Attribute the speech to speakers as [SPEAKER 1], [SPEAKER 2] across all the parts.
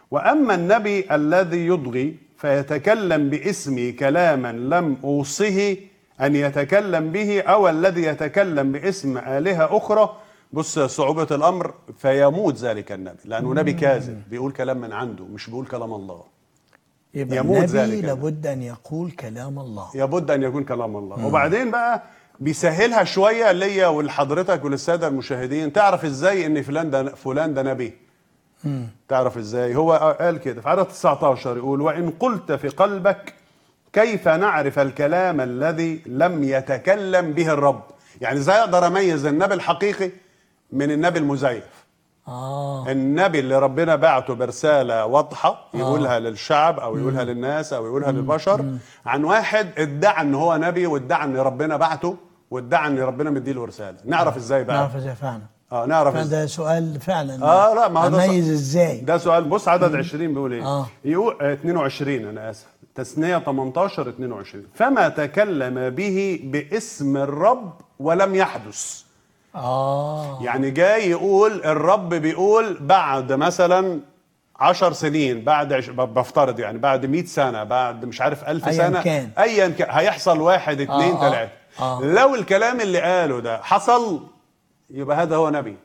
[SPEAKER 1] واما النبي الذي يضغي فيتكلم باسمي كلاما لم اوصه ان يتكلم به او الذي يتكلم باسم الهه اخرى بص صعوبه الامر فيموت ذلك النبي لانه نبي كاذب بيقول كلام من عنده مش بيقول كلام الله
[SPEAKER 2] يبقى
[SPEAKER 1] يموت
[SPEAKER 2] النبي
[SPEAKER 1] ذلك.
[SPEAKER 2] لابد ان يقول كلام الله
[SPEAKER 1] يبد ان يكون كلام الله وبعدين بقى بيسهلها شويه ليا ولحضرتك وللساده المشاهدين تعرف ازاي ان فلان ده فلان ده نبي تعرف ازاي هو قال كده في عدد 19 يقول وان قلت في قلبك كيف نعرف الكلام الذي لم يتكلم به الرب يعني ازاي اقدر اميز النبي الحقيقي من النبي المزيف
[SPEAKER 2] اه
[SPEAKER 1] النبي اللي ربنا بعته برسالة واضحة يقولها للشعب أو يقولها للناس أو يقولها للبشر عن واحد ادعى إن هو نبي وادعى إن ربنا بعته وادعى إن ربنا مديله رسالة نعرف إزاي بقى
[SPEAKER 2] نعرف ازاي فعلا
[SPEAKER 1] اه نعرف إزاي
[SPEAKER 2] فده سؤال فعلا
[SPEAKER 1] اه لا ما هو ده
[SPEAKER 2] اميز ازاي
[SPEAKER 1] ده سؤال بص عدد 20 بيقول ايه
[SPEAKER 2] آه.
[SPEAKER 1] يقول آه 22 انا اسف تثنية 18 22 فما تكلم به باسم الرب ولم يحدث
[SPEAKER 2] اه
[SPEAKER 1] يعني جاي يقول الرب بيقول بعد مثلا عشر سنين بعد عش... ب- بفترض يعني بعد 100 سنة بعد مش عارف ألف
[SPEAKER 2] أياً
[SPEAKER 1] سنة
[SPEAKER 2] كان.
[SPEAKER 1] أيا كان هيحصل واحد اتنين
[SPEAKER 2] آه،
[SPEAKER 1] تلاتة
[SPEAKER 2] آه.
[SPEAKER 1] لو الكلام اللي قاله ده حصل يبقى هذا هو نبي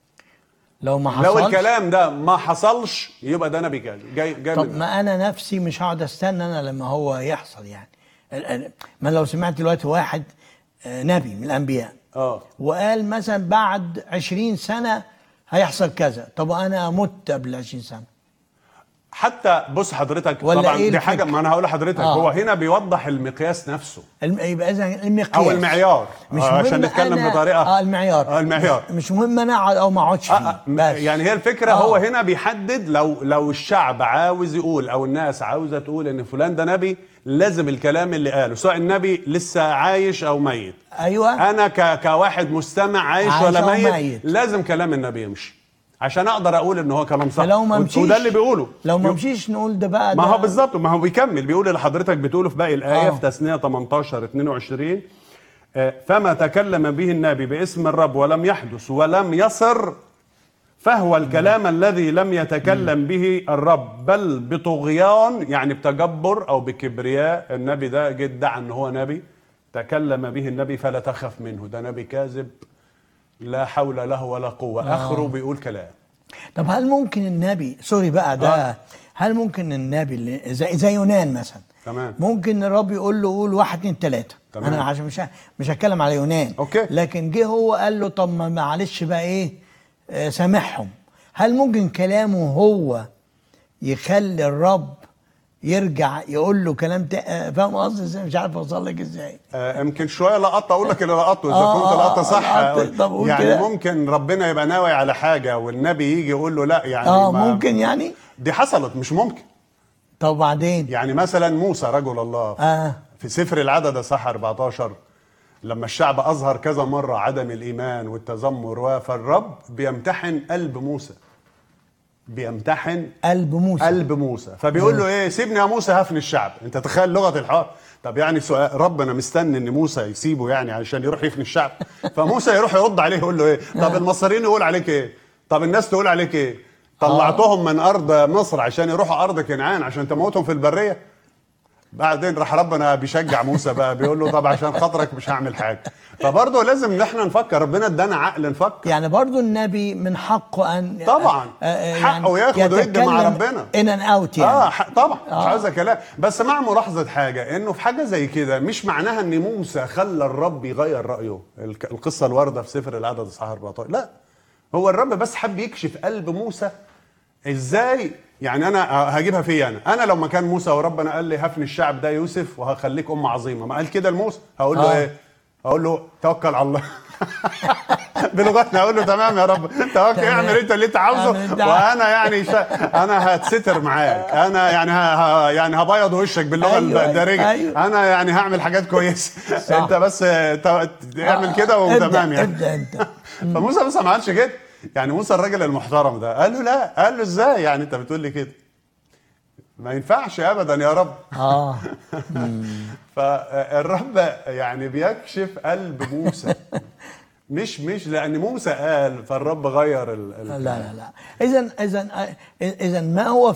[SPEAKER 2] لو ما
[SPEAKER 1] لو
[SPEAKER 2] حصلش
[SPEAKER 1] الكلام ده ما حصلش يبقى ده نبي كاذب جاي جاي
[SPEAKER 2] طب
[SPEAKER 1] من
[SPEAKER 2] ما انا نفسي مش هقعد استنى انا لما هو يحصل يعني ال- ال- ما لو سمعت دلوقتي واحد آه، نبي من الانبياء
[SPEAKER 1] اه
[SPEAKER 2] وقال مثلا بعد 20 سنه هيحصل كذا طب انا مت قبل 20 سنه
[SPEAKER 1] حتى بص حضرتك
[SPEAKER 2] ولا
[SPEAKER 1] طبعا
[SPEAKER 2] إيه
[SPEAKER 1] دي حاجه
[SPEAKER 2] الفكرة؟
[SPEAKER 1] ما انا هقول لحضرتك
[SPEAKER 2] آه.
[SPEAKER 1] هو هنا بيوضح المقياس نفسه
[SPEAKER 2] الم... يبقى اذا المقياس
[SPEAKER 1] او المعيار
[SPEAKER 2] مش
[SPEAKER 1] آه،
[SPEAKER 2] مهم
[SPEAKER 1] عشان نتكلم
[SPEAKER 2] أنا...
[SPEAKER 1] بطريقه
[SPEAKER 2] اه المعيار
[SPEAKER 1] اه المعيار
[SPEAKER 2] مش مهم انا اقعد او ما اقعدش فيه
[SPEAKER 1] آه، آه،
[SPEAKER 2] بس
[SPEAKER 1] يعني هي الفكره
[SPEAKER 2] آه.
[SPEAKER 1] هو هنا بيحدد لو لو الشعب عاوز يقول او الناس عاوزه تقول ان فلان ده نبي لازم الكلام اللي قاله سواء النبي لسه عايش او ميت
[SPEAKER 2] ايوه
[SPEAKER 1] انا ك كواحد مستمع عايش,
[SPEAKER 2] عايش
[SPEAKER 1] ولا
[SPEAKER 2] أو
[SPEAKER 1] ميت,
[SPEAKER 2] ميت.
[SPEAKER 1] لازم كلام النبي يمشي عشان اقدر اقول ان هو كلام صح
[SPEAKER 2] فلو ما
[SPEAKER 1] و-
[SPEAKER 2] مشيش
[SPEAKER 1] وده اللي بيقوله
[SPEAKER 2] لو ما
[SPEAKER 1] يب-
[SPEAKER 2] مشيش نقول ده بقى
[SPEAKER 1] ما
[SPEAKER 2] ده
[SPEAKER 1] هو بالظبط ما هو بيكمل بيقول اللي حضرتك بتقوله في باقي الايه
[SPEAKER 2] آه.
[SPEAKER 1] في تثنيه 18 22 آه، فما تكلم به النبي باسم الرب ولم يحدث ولم يصر فهو الكلام الذي لم يتكلم به الرب بل بطغيان يعني بتجبر او بكبرياء النبي ده جه ادعى ان هو نبي تكلم به النبي فلا تخف منه ده نبي كاذب لا حول له ولا قوه اخره بيقول كلام
[SPEAKER 2] طب هل ممكن النبي سوري بقى ده
[SPEAKER 1] آه.
[SPEAKER 2] هل ممكن النبي اللي زي زي يونان مثلا
[SPEAKER 1] تمام.
[SPEAKER 2] ممكن الرب يقول له قول واحد اتنين تلاته
[SPEAKER 1] تمام.
[SPEAKER 2] انا عشان مش ه- مش هتكلم على يونان
[SPEAKER 1] أوكي.
[SPEAKER 2] لكن جه هو قال له طب ما معلش بقى ايه آه سامحهم هل ممكن كلامه هو يخلي الرب يرجع يقول له كلام تا... آه، فاهم قصدي ازاي مش عارف اوصل لك ازاي
[SPEAKER 1] آه، يمكن شويه لقطت اقول لك اللي لقطته اذا
[SPEAKER 2] آه،
[SPEAKER 1] كنت لقطه
[SPEAKER 2] آه،
[SPEAKER 1] صح
[SPEAKER 2] لقطت.
[SPEAKER 1] أقول-
[SPEAKER 2] طب قول
[SPEAKER 1] يعني
[SPEAKER 2] كده.
[SPEAKER 1] ممكن ربنا يبقى ناوي على حاجه والنبي يجي يقول له لا يعني
[SPEAKER 2] اه
[SPEAKER 1] ما-
[SPEAKER 2] ممكن يعني
[SPEAKER 1] دي حصلت مش ممكن
[SPEAKER 2] طب بعدين
[SPEAKER 1] يعني مثلا موسى رجل الله
[SPEAKER 2] اه
[SPEAKER 1] في سفر العدد صح 14 لما الشعب اظهر كذا مره عدم الايمان والتذمر و- فالرب بيمتحن قلب موسى بيمتحن
[SPEAKER 2] قلب موسى
[SPEAKER 1] قلب موسى فبيقول له ايه سيبني يا موسى هفني الشعب انت تخيل لغه الحوار طب يعني سؤال ربنا مستني ان موسى يسيبه يعني عشان يروح يفني الشعب فموسى يروح يرد عليه يقول له ايه طب المصريين يقول عليك ايه طب الناس تقول عليك ايه طلعتهم من ارض مصر عشان يروحوا ارض كنعان عشان تموتهم في البريه بعدين راح ربنا بيشجع موسى بقى بيقول له طب عشان خاطرك مش هعمل حاجه فبرضه لازم ان احنا نفكر ربنا ادانا عقل نفكر
[SPEAKER 2] يعني برضو النبي من حقه ان
[SPEAKER 1] طبعاً. حقه ياخد ويدي مع ربنا.
[SPEAKER 2] ان ان اوت يعني
[SPEAKER 1] اه ح- طبعا مش
[SPEAKER 2] آه.
[SPEAKER 1] عاوزه كلام بس مع ملاحظه حاجه انه في حاجه زي كده مش معناها ان موسى خلى الرب يغير رايه الك- القصه الوارده في سفر العدد اصحاح 14 لا هو الرب بس حب يكشف قلب موسى ازاي يعني انا هجيبها فيا انا انا لو مكان موسى وربنا قال لي هفني الشعب ده يوسف وهخليك ام عظيمه ما قال كده لموسى هقول له
[SPEAKER 2] آه.
[SPEAKER 1] ايه هقول له توكل على الله بلغتنا اقول له تمام يا رب توكل
[SPEAKER 2] تمام.
[SPEAKER 1] اعمل انت اللي انت عاوزه
[SPEAKER 2] اعمل انت
[SPEAKER 1] وانا يعني شا... انا هتستر معاك انا يعني ه... ه... يعني هبيض وشك باللغه
[SPEAKER 2] أيوة،
[SPEAKER 1] أيوة الدارجه
[SPEAKER 2] أيوة.
[SPEAKER 1] انا يعني هعمل حاجات كويسه
[SPEAKER 2] صح.
[SPEAKER 1] انت بس ت... اعمل كده
[SPEAKER 2] آه،
[SPEAKER 1] وتمام
[SPEAKER 2] ابدأ
[SPEAKER 1] يعني
[SPEAKER 2] ابدا انت
[SPEAKER 1] فموسى بس ما عملش كده يعني موسى الراجل المحترم ده قال له لا قال له ازاي يعني انت بتقول لي كده ما ينفعش ابدا يا رب
[SPEAKER 2] اه
[SPEAKER 1] فالرب يعني بيكشف قلب موسى مش مش لان موسى قال فالرب غير ال... ال...
[SPEAKER 2] لا لا لا اذا اذا اذا ما هو